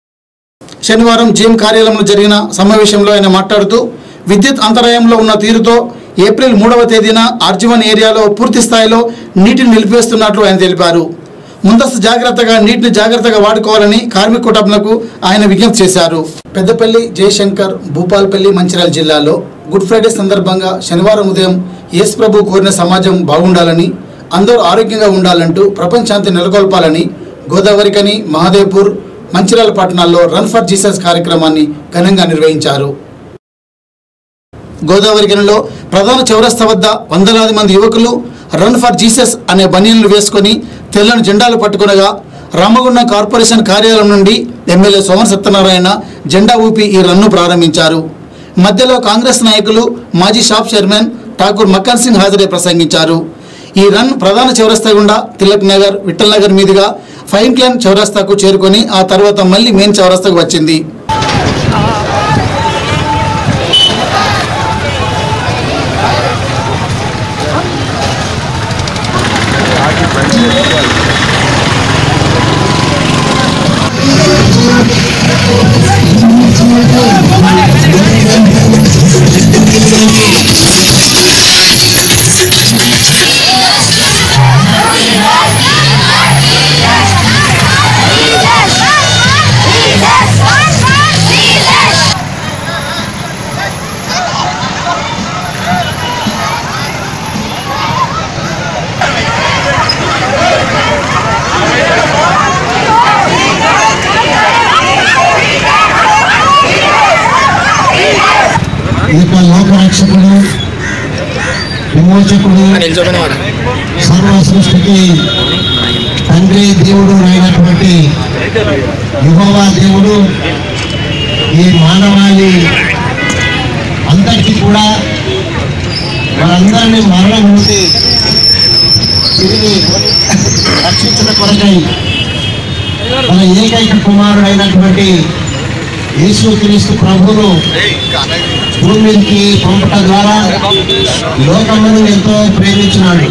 శనివారం జీఎం కార్యాలయంలో జరిగిన సమావేశంలో ఆయన మాట్లాడుతూ విద్యుత్ అంతరాయంలో ఉన్న తీరుతో ఏప్రిల్ మూడవ తేదీన ఆర్జీవన్ ఏరియాలో పూర్తి స్థాయిలో నీటిని నిలిపివేస్తున్నట్లు ఆయన తెలిపారు ముందస్తు జాగ్రత్తగా నీటిని జాగ్రత్తగా వాడుకోవాలని కార్మిక కుటుంబాలకు ఆయన విజ్ఞప్తి చేశారు పెద్దపల్లి జయశంకర్ భూపాల్పల్లి మంచిర్యాల జిల్లాలో గుడ్ ఫ్రైడే సందర్భంగా శనివారం ఉదయం యేసు ప్రభు కోరిన సమాజం బాగుండాలని అందరూ ఆరోగ్యంగా ఉండాలంటూ ప్రపంచాంతి నెలకొల్పాలని గోదావరికని మహాదేవ్పూర్ మంచిర్యాల పట్టణాల్లో రన్ ఫర్ జీసస్ కార్యక్రమాన్ని ఘనంగా నిర్వహించారు గోదావరి గనిలో ప్రధాన చౌరస్తా వద్ద వందలాది మంది యువకులు రన్ ఫర్ జీసస్ అనే బనీన్లు వేసుకొని తెల్లని జెండాలు పట్టుకునగా రామగుండం కార్పొరేషన్ కార్యాలయం నుండి ఎమ్మెల్యే సోమన్ సత్యనారాయణ జెండా ఊపి ఈ రన్ను ప్రారంభించారు మధ్యలో కాంగ్రెస్ నాయకులు మాజీ షాప్ చైర్మన్ ఠాకూర్ మక్కన్ సింగ్ హాజరే ప్రసంగించారు ఈ రన్ ప్రధాన చౌరస్తా గుండా తిలక్ నగర్ విఠల్ నగర్ మీదుగా ఫైన్ క్లైన్ చౌరస్తాకు చేరుకొని ఆ తర్వాత మళ్ళీ మెయిన్ చౌరస్తాకు వచ్చింది ఈ యొక్క లోకరక్షకుడు విమోచకుడు సర్వ సృష్టికి తండ్రి దేవుడు అయినటువంటి యుహోవా దేవుడు ఈ మానవాళి అందరికీ కూడా వారందరినీ మరణం నుండి తిరిగి రక్షించిన కొరకై మన ఏకైక కుమారుడు అయినటువంటి యేసుక్రీస్తు ప్రభువును భూమి మీదకి పంపటం ద్వారా లోకమును ఎంతో ప్రేమించినాడు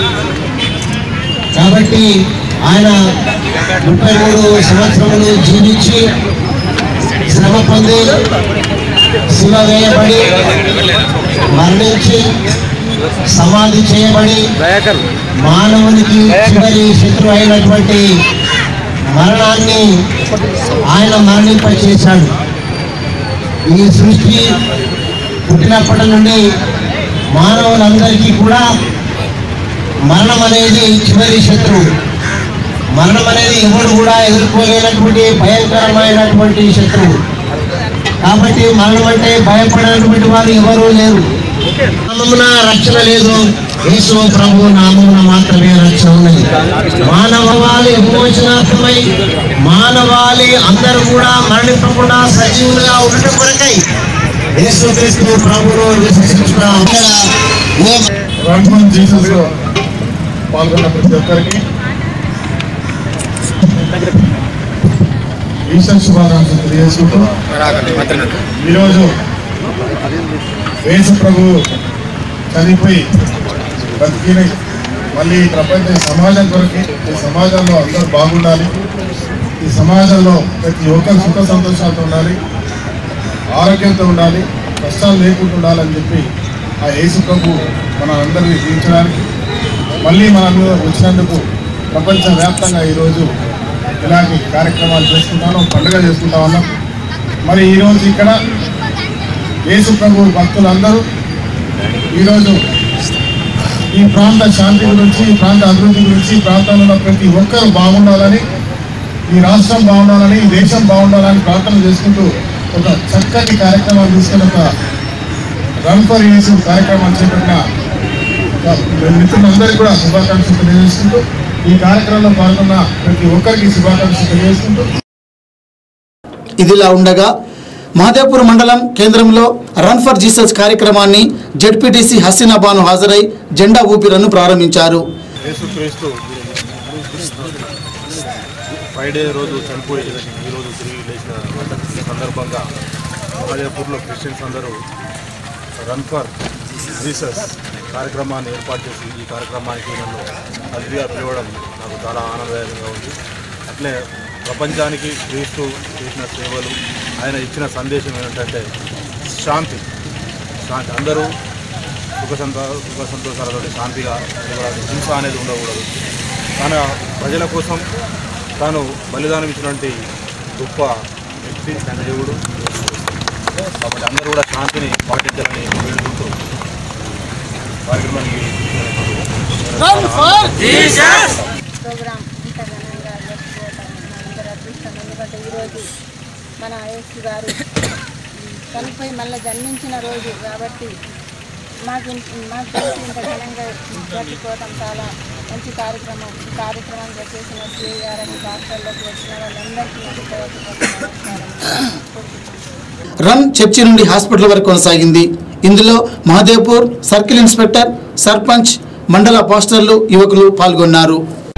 కాబట్టి ఆయన ముప్పై మూడు సంవత్సరములు జీవించి శ్రమ పొంది శివ వేయబడి మరణించి సమాధి చేయబడి మానవునికి చివరి శత్రు అయినటువంటి మరణాన్ని ఆయన మరణింప చేశాడు ఈ సృష్టి పుట్టినప్పటి నుండి మానవులందరికీ కూడా మరణం అనేది చివరి శత్రువు మరణం అనేది ఎవరు కూడా ఎదుర్కోలేనటువంటి భయంకరమైనటువంటి శత్రువు కాబట్టి మరణం అంటే భయపడేటువంటి వారు ఎవరూ లేరు నామమున రక్షణ లేదు యేసు ప్రభు నామమున మాత్రమే రక్షణ ఉన్నది మానవాళి విమోచనార్థమై మానవాళి అందరూ కూడా మరణింపకుండా సజీవులుగా ఉండటం కొరకై యేసు క్రీస్తు ప్రభువును విశ్వసించుకున్నాం రాజ్మోహన్ జీసస్ లో పాల్గొన్న ప్రతి ఒక్కరికి ఈశ్వర్ శుభాకాంక్షలు తెలియజేసుకుంటూ ఈరోజు యేసు ప్రభు చనిపోయి బతికిన మళ్ళీ ఈ ప్రపంచ ఈ సమాజం కొరకి ఈ సమాజంలో అందరూ బాగుండాలి ఈ సమాజంలో ప్రతి ఒక్కరు సుఖ సంతోషాలతో ఉండాలి ఆరోగ్యంతో ఉండాలి కష్టాలు లేకుండా ఉండాలని చెప్పి ఆ యేసు ప్రభు మన అందరినీ జీవించడానికి మళ్ళీ మన అందరూ వచ్చినందుకు ప్రపంచవ్యాప్తంగా ఈరోజు ఇలాంటి కార్యక్రమాలు చేసుకుంటాను పండుగ చేసుకుంటా ఉన్నాం మరి ఈరోజు ఇక్కడ యేసు ప్రభు భక్తులందరూ ఈరోజు ఈ ప్రాంత శాంతి గురించి ఈ ప్రాంత అభివృద్ధి గురించి ఈ ప్రాంతంలో ఉన్న ప్రతి ఒక్కరు బాగుండాలని ఈ రాష్ట్రం బాగుండాలని ఈ దేశం బాగుండాలని ప్రార్థన చేసుకుంటూ ఒక చక్కటి కార్యక్రమాలు తీసుకుని ఒక రన్ ఫర్ యేసు కార్యక్రమాలు చేపట్టిన ఒక మిత్రులందరికీ కూడా శుభాకాంక్షలు తెలియజేసుకుంటూ ఈ కార్యక్రమంలో పాల్గొన్న ప్రతి ఒక్కరికి శుభాకాంక్షలు తెలియజేసుకుంటూ ఇదిలా ఉండగా మహదేవ్పూర్ మండలం కేంద్రంలో రన్ ఫర్ జీసస్ కార్యక్రమాన్ని జడ్పీటీసీ హసీనా బాను హాజరై జెండా ఊపిరను ప్రారంభించారు యేసుక్రీస్తు ఫ్రైడే రోజు చనిపోయి ఈరోజు తిరిగి లేచిన ఈ సందర్భంగా మహాదేవ్పూర్లో క్రిస్టియన్స్ అందరూ రన్ ఫర్ జీసస్ కార్యక్రమాన్ని ఏర్పాటు చేసి ఈ కార్యక్రమానికి నన్ను అతిథిగా పిలవడం నాకు చాలా ఆనందదాయకంగా ఉంది అట్లే ప్రపంచానికి క్రీస్తు చేసిన సేవలు ఆయన ఇచ్చిన సందేశం ఏంటంటే శాంతి శాంతి అందరూ సుఖ సంతో సుఖ సంతోషాలతో శాంతిగా ఉండకూడదు హింస అనేది ఉండకూడదు తన ప్రజల కోసం తాను బలిదానం ఇచ్చినటువంటి గొప్ప వ్యక్తి తన దేవుడు కాబట్టి అందరూ కూడా శాంతిని పాటించాలని వేడుకుంటూ కార్యక్రమానికి ప్రోగ్రామ్ ఇంత ఘనంగా జరుపుకోవటం మనందరూ అదృష్టం ఎందుకంటే ఈరోజు మన యేసు గారు ఈ చనిపోయి మళ్ళీ జన్మించిన రోజు కాబట్టి మాకు ఇంత- మాకు తెలిసి ఇంత ఘనంగా జరుపుకోవడం చాలా మంచి కార్యక్రమం ఈ కార్యక్రమం చేసిన శ్రీ గారని డాక్టర్లకు వచ్చిన వాళ్ళందరికీ నా హృదయపూర్వక నమస్కారం రన్ చర్చి నుండి హాస్పిటల్ వరకు కొనసాగింది ఇందులో మహదేవ్పూర్ సర్కిల్ ఇన్స్పెక్టర్ సర్పంచ్ మండల పాస్టర్లు యువకులు పాల్గొన్నారు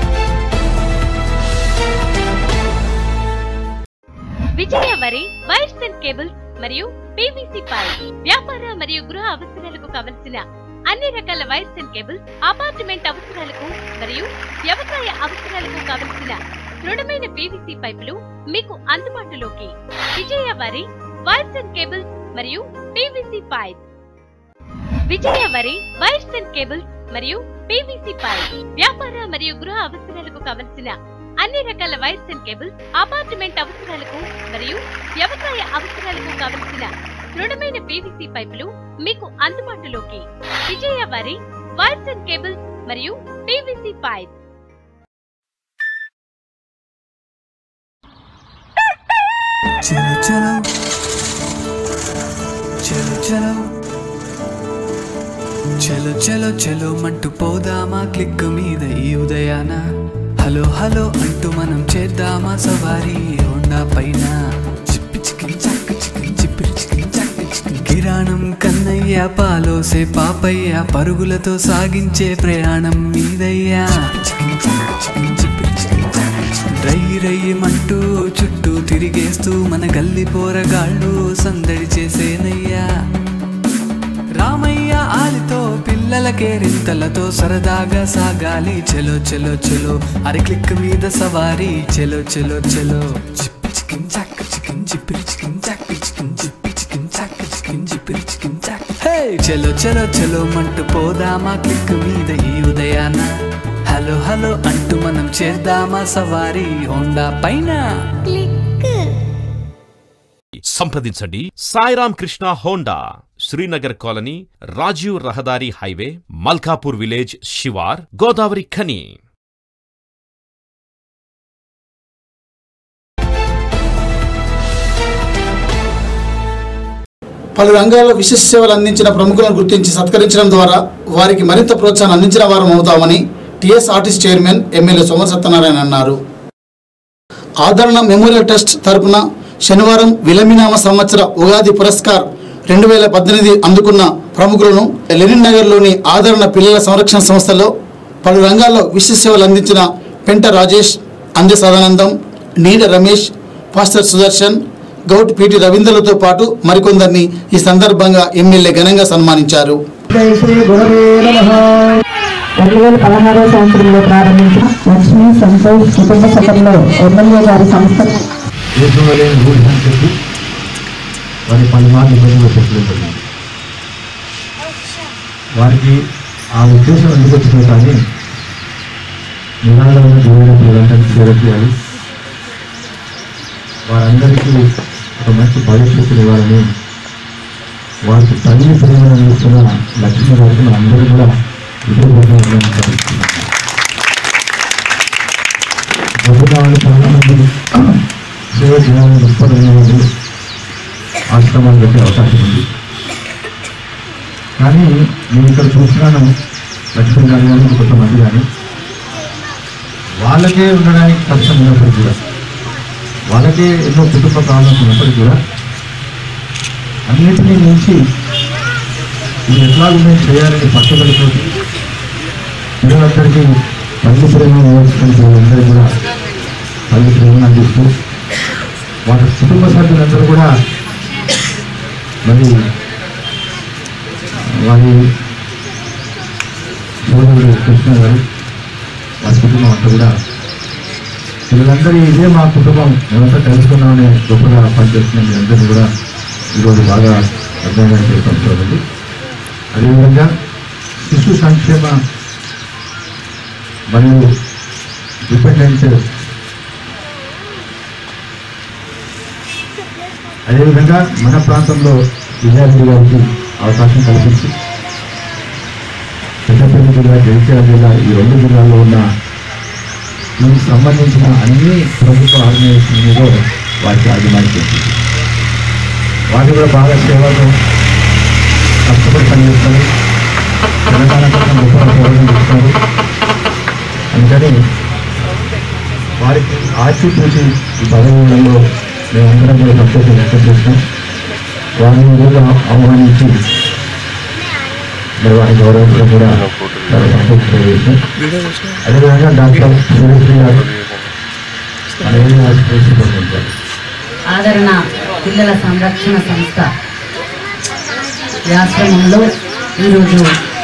విజయ వరి వైర్స్ అండ్ కేబుల్స్ మరియు పీవీసీ పైప్ వ్యాపార మరియు గృహ అవసరాలకు కావలసిన అన్ని రకాల వైర్స్ అండ్ కేబుల్స్ అపార్ట్మెంట్ అవసరాలకు మరియు వ్యవసాయ అవసరాలకు కావలసిన దృఢమైన పీవీసీ పైపులు మీకు అందుబాటులోకి విజయ వరి వైర్స్ అండ్ కేబుల్స్ మరియు పీవీసీ పైప్ విజయ వరి వైర్స్ అండ్ కేబుల్స్ మరియు పీవీసీ పైప్ వ్యాపార మరియు గృహ అవసరాలకు కావలసిన అన్ని రకాల వైర్స్ అండ్ కేబుల్స్ అపార్ట్మెంట్ అవసరాలకు మరియు వ్యవసాయ అవసరాలకు కావలసిన దృఢమైన పీవీసీ పైపులు మీకు అందుబాటులోకి విజయ వరి వైర్స్ అండ్ కేబుల్స్ మరియు పీవీసీ పైప్ చలో చలో చలో చలో చలో చలో చలో మంటూ పోదామా క్లిక్ మీద ఈ ఉదయాన హలో హలో అంటూ మనం చేద్దామా సవారీ హోండా పైన చిప్పి చికిన్ చక్క చికిన్ చిప్పిరి చికిన్ చక్క చికిన్ కిరాణం కన్నయ్య పాలోసే పాపయ్య పరుగులతో సాగించే ప్రయాణం మీదయ్యా చికిన్ చక్క చికిన్ చిప్పిరి చికిన్ చక్క చికిన్ రై రయ్యమంటూ చుట్టూ తిరిగేస్తూ మన గల్లి పోరగాళ్ళు సందడి చేసేనయ్యా రామయ్య ఆలితో పిల్లలకే రింతలతో సరదాగా సాగాలి చెలో చెలో చెలో అరి క్లిక్ మీద సవారీ చెలో చెలో చెలో చిప్పి చికిన్ చాక్ చికిన్ చిప్పిరి చికిన్ చాక్ చికిన్ చిప్పి చికిన్ చాక్ చికిన్ చిప్పిరి చికిన్ చాక్ హే చెలో చెలో చెలో మంటూ పోదామా క్లిక్ మీద ఈ ఉదయాన హలో హలో అంటూ మనం చేద్దామా సవారీ హోండా పైన సంప్రదించండి సాయిరామ్ కృష్ణ హోండా శ్రీనగర్ కాలనీ రాజీవ్ రహదారి హైవే మల్కాపూర్ విలేజ్ శివార్ గోదావరి ఖని పలు రంగాల్లో విశిష్ట సేవలు అందించిన ప్రముఖులను గుర్తించి సత్కరించడం ద్వారా వారికి మరింత ప్రోత్సాహం అందించిన వారం అవుతామని TS artist chairman MLA సోమర్ Satyanarayana అన్నారు ఆదరణ మెమోరియల్ ట్రస్ట్ తరపున శనివారం విలమినామ సంవత్సర ఉగాది పురస్కార్ రెండు వేల పద్దెనిమిది అందుకున్న ప్రముఖులను లెనిన్ నగర్లోని ఆదరణ పిల్లల సంరక్షణ సంస్థలో పలు రంగాల్లో విశిష్ట సేవలు అందించిన పెంట రాజేష్ అందె సదానందం నీడ రమేష్ పాస్టర్ సుదర్శన్ గౌట్ పిటి రవీంద్రలతో పాటు మరికొందరిని ఈ సందర్భంగా ఎమ్మెల్యే ఘనంగా సన్మానించారు రెండు వేల పదహారవ సంవత్సరంలో ప్రారంభించిన లక్ష్మీ సంతోష్ కుటుంబ సభలో ఎమ్మెల్యే గారి సంస్థ దేశంలో లేని రూల్స్ అని చెప్పి వారి పలుమార్లు ఇబ్బందులు చెప్పడం జరిగింది వారికి ఆ ఉద్దేశం ఎందుకు వచ్చిందో కానీ నిరాళమైన దేవుడు పిల్లలందరికీ చేరట్లేదు వారందరికీ ఒక మంచి భవిష్యత్తు ఇవ్వాలని వారికి తల్లి ప్రేమను అందిస్తున్న లక్ష్మీ గారికి మన అందరూ కూడా హృదయపూర్వకంగా భావిస్తున్నాం. బహుళాలు చాలా మంది సేవ చేయాలని దృక్పథం వాళ్ళు ఆశ్రమాలు పెట్టే అవకాశం ఉంది కానీ నేను ఇక్కడ చూస్తున్నాను లక్ష్మీ గారి కానీ కొంతమంది కానీ వాళ్ళకే ఉండడానికి కష్టం ఉన్నప్పటికీ కూడా వాళ్ళకే ఎన్నో కుటుంబ ప్రాబ్లమ్స్ ఉన్నప్పటికీ కూడా అన్నిటినీ మించి ఇది ఎట్లాగో మేము చేయాలని పట్టుదలతో పిల్లలందరికీ తల్లి ప్రేమ నేర్చుకుంటూ అందరూ కూడా తల్లి ప్రేమను అందిస్తూ వాళ్ళ కుటుంబ సభ్యులందరూ కూడా మరి వారి సోదరుడు కృష్ణ గారు వారి కుటుంబం అంతా కూడా వీళ్ళందరూ ఇదే మా కుటుంబం మేమంతా తెలుసుకున్నామని గొప్పగా పనిచేస్తున్న మీరందరినీ కూడా ఈరోజు బాగా అర్థంగా తెలియపరచుకోవాలి అదేవిధంగా శిశు సంక్షేమ మరియు డిపెండెంట్ అదేవిధంగా మన ప్రాంతంలో విజయారెడ్డి గారికి అవకాశం కల్పించి పెద్దపల్లి జిల్లా జగిత్యాల జిల్లా ఈ రెండు జిల్లాల్లో ఉన్న దీనికి సంబంధించిన అన్ని ప్రభుత్వ ఆర్గనైజేషన్ మీద వారికి అభిమాని చేసింది వాళ్ళు కూడా బాగా సేవలు కష్టపడి పనిచేస్తారు తెలంగాణ కోసం గొప్ప సేవలు చేస్తారు అందుకని వారికి ఆచి చూసి ఈ పదవులలో మేమందరం కూడా సంతోషం వ్యక్తం చేస్తాం వారిని కూడా ఆహ్వానించి మరి వారి గౌరవించడం కూడా చాలా సంతోషం చేస్తాం అదేవిధంగా డాక్టర్ సురేష్ గారు అనేక ఆశిస్తుంటారు ఆదరణ పిల్లల సంరక్షణ సంస్థ ఈ ఆశ్రమంలో ఈరోజు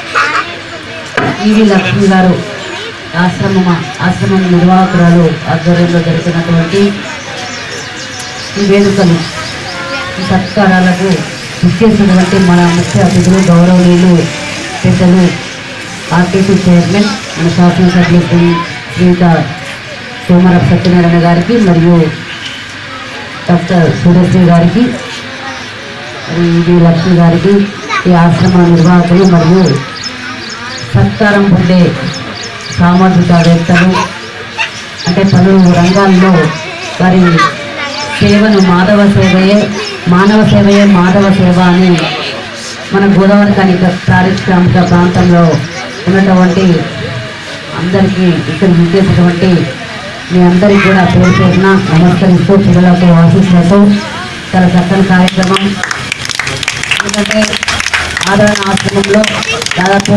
ఈవి లక్ష్మి గారు ఆశ్రమం ఆశ్రమం నిర్వాహకురాలు ఆధ్వర్యంలో జరుగుతున్నటువంటి ఈ వేడుకలు ఈ సత్కారాలకు ఇచ్చేసినటువంటి మన ముఖ్య అతిథులు గౌరవనీయులు పెద్దలు ఆర్టీసీ చైర్మన్ మన శాసనసభ్యులు శ్రీ శ్రీయుత సోమరపు సత్యనారాయణ గారికి మరియు డాక్టర్ సూర్యశ్రీ గారికి ఇది లక్ష్మి గారికి ఈ ఆశ్రమ నిర్వాహకులు మరియు సత్కారం పొందే సామాజికవేత్తలు అంటే పలు రంగాల్లో వారి సేవను మాధవ సేవయే మానవ సేవయే మాధవ సేవ అని మన గోదావరి కనిక పారిశ్రామిక ప్రాంతంలో ఉన్నటువంటి అందరికీ ఇక్కడ విచ్చేసినటువంటి మీ అందరికీ కూడా పేరు పేరున నమస్కరిస్తూ పిల్లలకు ఆశిస్తున్నట్టు చాలా చక్కని కార్యక్రమం ఎందుకంటే ఆదరణ ఆశ్రమంలో దాదాపు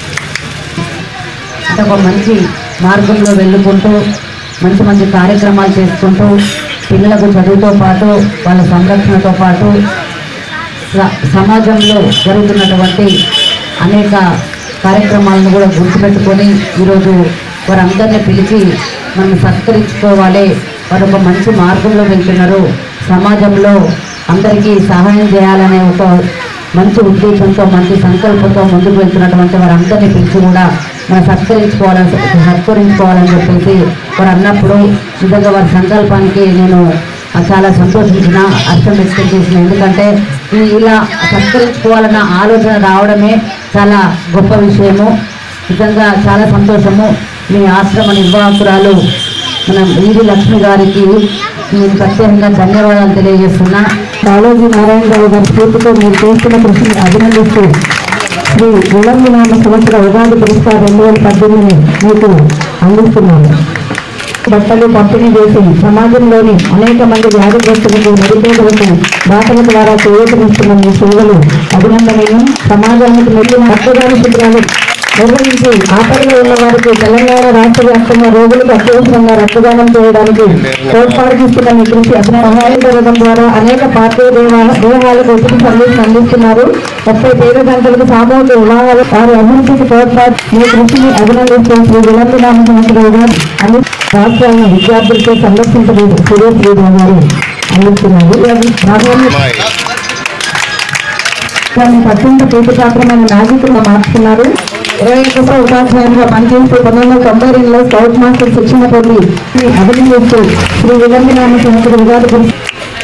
అంటే ఒక మంచి మార్గంలో వెళ్ళుకుంటూ మంచి మంచి కార్యక్రమాలు చేసుకుంటూ పిల్లలకు చదువుతో పాటు వాళ్ళ సంరక్షణతో పాటు స- సమాజంలో జరుగుతున్నటువంటి అనేక కార్యక్రమాలను కూడా గుర్తుపెట్టుకొని ఈరోజు వారందరినీ పిలిచి మనం సత్కరించుకోవాలి వారు ఒక మంచి మార్గంలో వెళ్తున్నారు సమాజంలో అందరికీ సహాయం చేయాలనే ఒక మంచి ఉద్దేశంతో మంచి సంకల్పంతో ముందుకు వెళ్తున్నటువంటి వారందరినీ పిలిచి కూడా మనం సత్కరించుకోవాలని సత్కరించుకోవాలని చెప్పేసి వారు అన్నప్పుడు నిజంగా వారి సంకల్పానికి నేను ఆ, చాలా సంతోషించిన అర్థం వ్యక్తం చేసిన ఎందుకంటే ఈ ఇలా సత్కరించుకోవాలన్న ఆలోచన రావడమే చాలా గొప్ప విషయము నిజంగా చాలా సంతోషము మీ ఆశ్రమ నిర్వాహకురాలు మన వీరి లక్ష్మి గారికి నేను ప్రత్యేకంగా ధన్యవాదాలు తెలియజేస్తున్నా బాలాజీ నారాయణ రావు గారి స్ఫూర్తితో మీరు చేస్తున్న కృషిని అభినందిస్తూ శ్రీ విలంబనామ సంవత్సర ఉగాది పురస్కారం రెండు వేల పద్దెనిమిది మీకు అందిస్తున్నాను బట్టలు పంపిణీ చేసి సమాజంలోని అనేక మంది వ్యాధిగ్రస్తులకు నిరుపేదలకు దాతల ద్వారా చేయూతనిస్తున్న మీ సేవలు అభినందనీయం సమాజానికి మెల్లిన రక్తదాన శిబిరాలు నిర్వహించి ఆపదలో ఉన్న వారికి తెలంగాణ రాష్ట్ర వ్యాప్తంగా రోగులకు అత్యవసరంగా రక్తదానం చేయడానికి తోడ్పాటుకిస్తున్న మీ కృషి అతను సహాయం జరగడం ద్వారా అనేక పార్టీ దేవా దేహాలకు ఉచిత సర్వీస్ అందిస్తున్నారు ముప్పై పేద గంటలకు సామూహిక వివాహాలు వారి అభివృద్ధికి తోడ్పాటు మీ కృషిని అభినందిస్తూ శ్రీ విలంబనామ సంవత్సరంగా అన్ని రాష్ట్రాలను విద్యార్థులతో సందర్శించలేదు సురేష్ రెడ్డి గారు అందిస్తున్నారు భాగంగా దాన్ని అత్యంత ప్రీతిపాత్రమైన నాయకులుగా మార్చుకున్నారు ఇరవై ఒకటో ఉపాధ్యాయులుగా పనిచేస్తూ పంతొమ్మిది వందల తొంభై రెండులో స్కౌట్ మాస్టర్ శిక్షణ పొంది శ్రీ అభినందిస్తూ శ్రీ విలంబనామ సంవత్సర ఉగాది పురస్కారం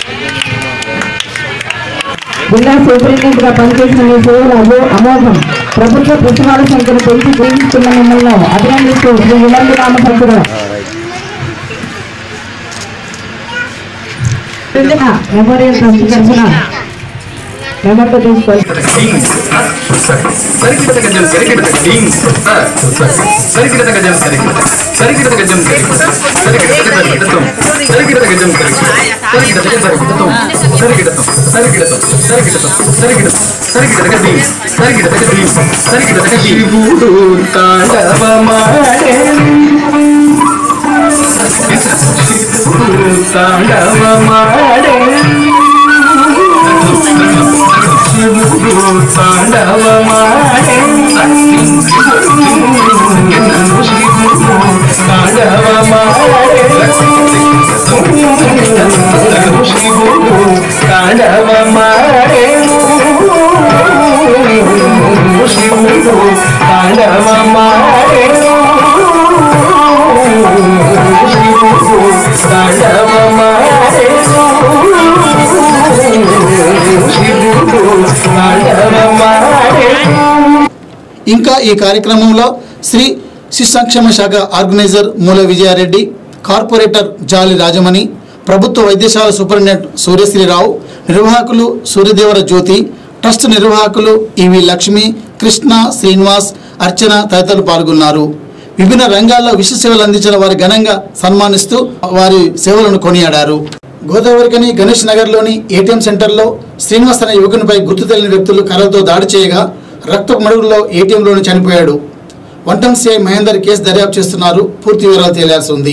జిల్లా సూపరింటెండెంట్ గా పనిచేసిన మీ సేవలు అమో అమోఘం ప్రభుత్వ పుస్తకాల సంఖ్యను పెంచి ప్రేమిస్తున్న మిమ్మల్ని అభినందిస్తూ శ్రీ విలంబనామ సంవత్సరం మెమోరియల్ ట్రస్ట్ తరఫున మెమోతో తీసుకోవాలి సరికిట గజం సరికిట టీమ్ సరికిట గజం సరికిట సరికిట గజం సరికిట సరికిట సరికిటతం సరికిట గజం సరికిట సరికిట సరికిటతం సరికిటతం సరికిటతం సరికిటతం సరికిటతం సరికిట గజం సరికిట గజం సరికిట గజం శివుడు తాండవమాడే శివుడు తాండవమాడే శివుడు తాండవమాడే తాండవమాడే శివుడు తాండవమాడే శివుడు తాండవమాడే ఇంకా ఈ కార్యక్రమంలో శ్రీ శిశు సంక్షేమ శాఖ ఆర్గనైజర్ మూల విజయారెడ్డి కార్పొరేటర్ జాలి రాజమణి ప్రభుత్వ వైద్యశాల సూపరింటెండెంట్ సూర్యశ్రీరావు నిర్వాహకులు సూర్యదేవర జ్యోతి ట్రస్ట్ నిర్వాహకులు ఈవి లక్ష్మి కృష్ణ శ్రీనివాస్ అర్చన తదితరులు పాల్గొన్నారు విభిన్న రంగాల్లో విశిష్ట సేవలు అందించిన వారి ఘనంగా సన్మానిస్తూ వారి సేవలను కొనియాడారు గోదావరికని గణేష్ నగర్లోని ఏటీఎం సెంటర్లో శ్రీనివాస్ అనే యువకునిపై గుర్తు తెలియని వ్యక్తులు కర్రలతో దాడి చేయగా రక్తపు మడుగులో ఏటీఎంలోని చనిపోయాడు వంటం సిఐ మహేందర్ కేసు దర్యాప్తు చేస్తున్నారు పూర్తి వివరాలు తెలియాల్సి ఉంది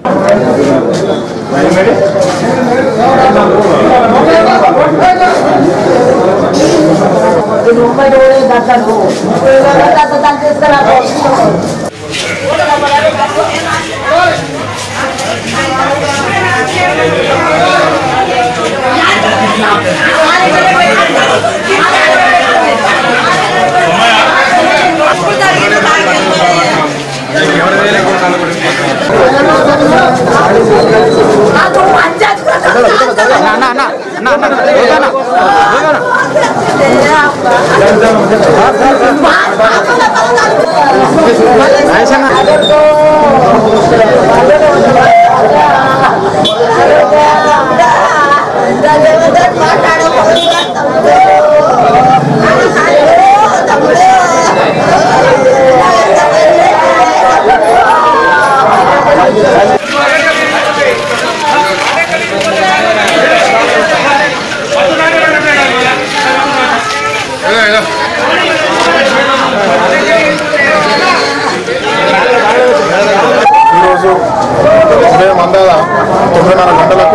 ఈరోజు ఉదయం అందాల తొమ్మిదిన్నర గంటలకు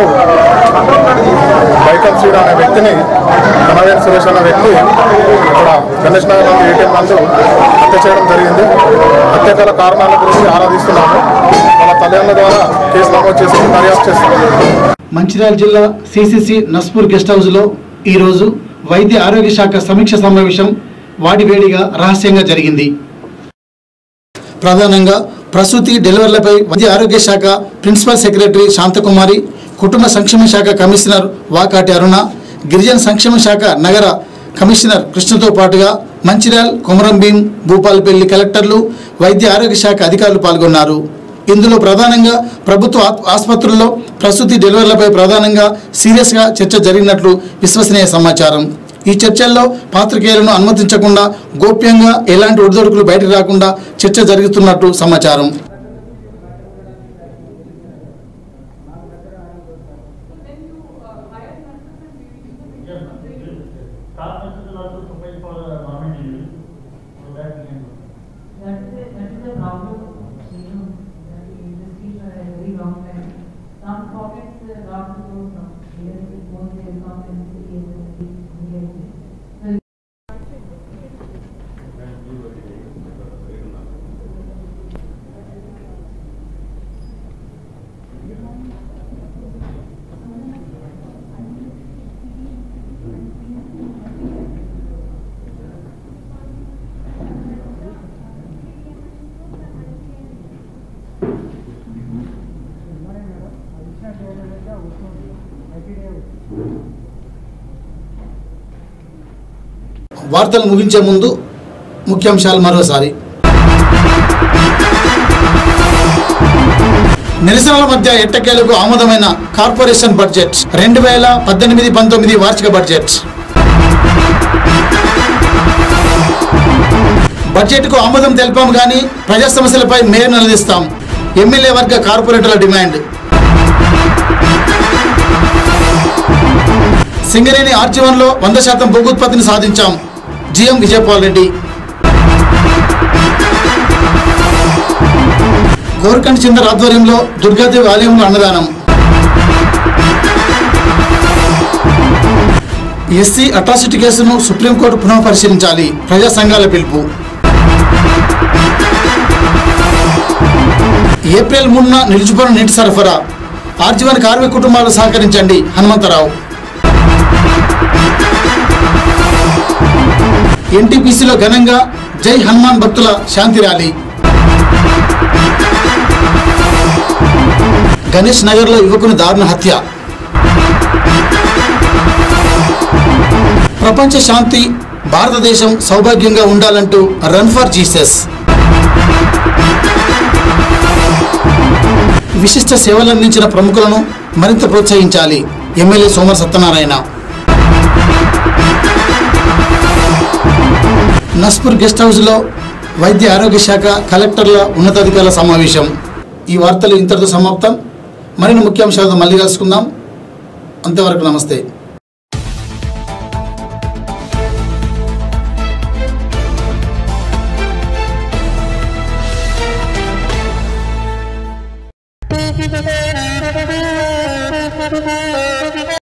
బైకల్ సీడ్ అనే వ్యక్తిని కనవేన్ సురేష్ అనే వ్యక్తి ఇక్కడ గణేష్ నగర్ నందు ఏటీఎం నందు హత్య చేయడం జరిగింది హత్య గల కారణాల గురించి ఆరాధిస్తున్నాము వాళ్ళ తల్లిదండ్రుల ద్వారా కేసు నమోదు చేసి దర్యాప్తు చేస్తున్నాము మంచిర్యాల జిల్లా సిసిసి నస్పూర్ గెస్ట్ హౌస్లో ఈరోజు వైద్య ఆరోగ్య శాఖ సమీక్ష సమావేశం వాడివేడిగా రహస్యంగా జరిగింది ప్రధానంగా ప్రసూతి డెలివరీలపై వైద్య ఆరోగ్య శాఖ ప్రిన్సిపల్ సెక్రటరీ శాంతకుమారి కుటుంబ సంక్షేమ శాఖ కమిషనర్ వాకాటి అరుణ గిరిజన సంక్షేమ శాఖ నగర కమిషనర్ కృష్ణతో పాటుగా మంచిర్యాల్ కొమరంభీం భూపాలపల్లి కలెక్టర్లు వైద్య ఆరోగ్య శాఖ అధికారులు పాల్గొన్నారు ఇందులో ప్రధానంగా ప్రభుత్వ ఆప్- ఆసుపత్రుల్లో ప్రసూతి డెలివరీలపై ప్రధానంగా సీరియస్గా చర్చ జరిగినట్లు విశ్వసనీయ సమాచారం ఈ చర్చల్లో పాత్రికేయులను అనుమతించకుండా గోప్యంగా ఎలాంటి ఒడిదొడుకులు బయటకు రాకుండా చర్చ జరుగుతున్నట్టు సమాచారం వార్తలు ముగించే ముందు ముఖ్యాంశాలు మరోసారి నిరసనల మధ్య ఎట్టకేలకు ఆమోదమైన కార్పొరేషన్ బడ్జెట్ రెండు వేల పద్దెనిమిది పంతొమ్మిది వార్షిక బడ్జెట్ బడ్జెట్కు ఆమోదం తెలిపాం కానీ ప్రజా సమస్యలపై మేయర్ నిలదీస్తాం ఎమ్మెల్యే వర్గ కార్పొరేటర్ల డిమాండ్ సింగరేణి ఆర్జీవన్లో వంద శాతం భూగుత్పత్తిని సాధించాం జిఎం విజయపాల్ రెడ్డి గోర్కండ్ చిందర్ ఆధ్వర్యంలో దుర్గాదేవి ఆలయంలో అన్నదానం ఎస్సీ అట్రాసిటీ కేసును సుప్రీంకోర్టు పునః పరిశీలించాలి ప్రజా సంఘాల పిలుపు ఏప్రిల్ మూడున నిలిచిపోయిన నీటి సరఫరా ఆర్జీవన్ కార్మిక కుటుంబాలు సహకరించండి హనుమంతరావు ఎన్టీపీసీలో ఘనంగా జై హనుమాన్ భక్తుల శాంతి ర్యాలీ గణేష్ నగర్లో యువకుని దారుణ హత్య ప్రపంచ శాంతి భారతదేశం సౌభాగ్యంగా ఉండాలంటూ రన్ ఫర్ జీసస్ విశిష్ట సేవలు అందించిన ప్రముఖులను మరింత ప్రోత్సహించాలి ఎమ్మెల్యే సోమర్ సత్యనారాయణ నస్పూర్ గెస్ట్ హౌస్లో వైద్య ఆరోగ్య శాఖ కలెక్టర్ల ఉన్నతాధికారుల సమావేశం ఈ వార్తలు ఇంతటితో సమాప్తం మరిన్ని ముఖ్యాంశాలతో మళ్ళీ కలుసుకుందాం అంతవరకు నమస్తే